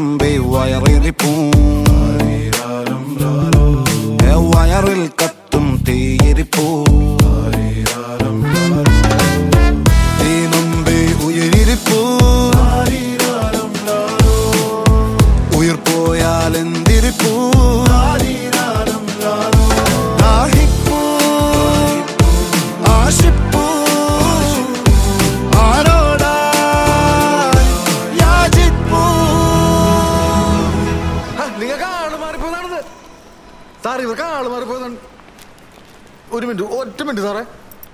നമ്പി വയറിരിപ്പൂ ഏ വയറിൽ കത്തും തീയിരിപ്പൂ തീ നമ്പി ഉയരിരിപ്പൂ ഉയർ പോയാൽ എന്തിരിപ്പൂ ദാഹിപ്പൂ ആശിപ്പൂ ആരോടാ യാചിപ്പൂ നിങ്ങൾക്ക് ആള് മാറിപ്പോയതാണത് സാർ ഇവർക്ക് ആള് മാറിപ്പോയതാണ് ഒരു മിനിറ്റ് ഒറ്റ മിനിറ്റ് സാറേ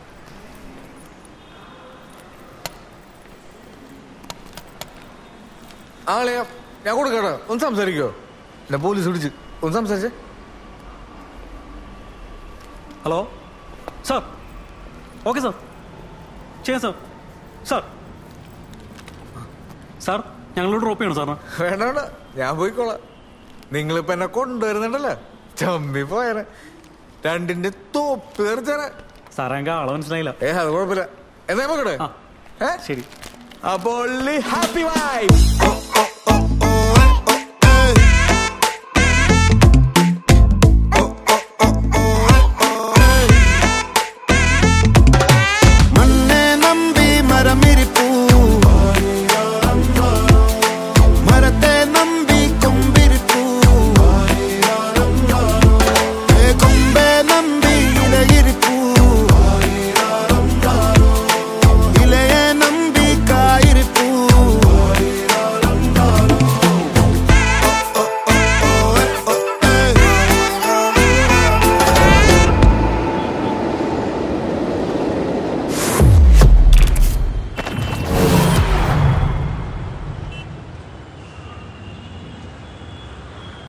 ആളെ ഞാൻ കൊടുക്കട്ടെ ഒന്ന് സംസാരിക്കോ എന്നെ പോലീസ് പിടിച്ച് ഒന്ന് സംസാരിച്ചേ ഹലോ സാർ ഓക്കെ സാർ ചെയ്യാം സാർ സാർ സാർ ഞങ്ങളോട് ഡ്രോപ്പ് ചെയ്യണം സാറിന് വേണ്ട വേണ്ട ഞാൻ പോയിക്കോളാം നിങ്ങളിപ്പോ എന്നെ കൊണ്ടുവരുന്നുണ്ടല്ലോ ചമ്മി പോയനെ രണ്ടിന്റെ തോപ്പ് തീർച്ചേനെ സാറേ ഞങ്ങൾക്ക് ആളെ മനസ്സിലായില്ല ഏ അത് കുഴപ്പമില്ല എന്നാ നോക്കട്ടെ ആ ഏ ശരി അപ്പോൾ ഹാപ്പി വൈ